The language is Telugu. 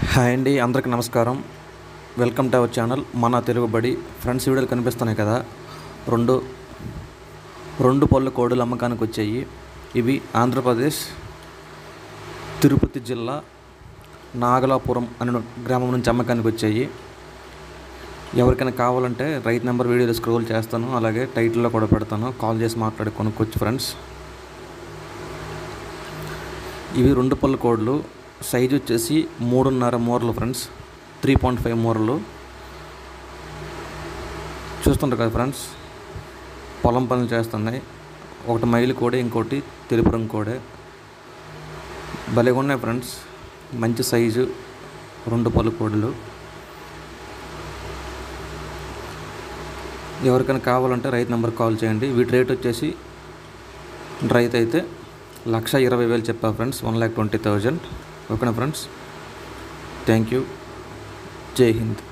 హాయ్ అండి అందరికీ నమస్కారం వెల్కమ్ టు అవర్ ఛానల్ మన తెలుగు బడి ఫ్రెండ్స్ వీడియోలు కనిపిస్తున్నాయి కదా రెండు రెండు పళ్ళు కోడులు అమ్మకానికి వచ్చాయి ఇవి ఆంధ్రప్రదేశ్ తిరుపతి జిల్లా నాగలాపురం అనే గ్రామం నుంచి అమ్మకానికి వచ్చాయి ఎవరికైనా కావాలంటే రైట్ నెంబర్ వీడియోలో స్క్రోల్ చేస్తాను అలాగే టైటిల్లో కూడా పెడతాను కాల్ చేసి మాట్లాడి కొనుక్కోవచ్చు ఫ్రెండ్స్ ఇవి రెండు పళ్ళు కోడ్లు సైజు వచ్చేసి మూడున్నర మూరలు ఫ్రెండ్స్ త్రీ పాయింట్ ఫైవ్ మూరలు చూస్తుంటారు కదా ఫ్రెండ్స్ పొలం పనులు చేస్తున్నాయి ఒకటి మైలు కోడే ఇంకోటి తెలుపు రంగు కోడే భలేగా ఉన్నాయి ఫ్రెండ్స్ మంచి సైజు రెండు పళ్ళు కోడలు ఎవరికైనా కావాలంటే రైతు నెంబర్ కాల్ చేయండి వీటి రేట్ వచ్చేసి రైతు అయితే లక్ష ఇరవై వేలు చెప్పా friends one lakh twenty thousand ఓకేనా friends thank you Jai Hind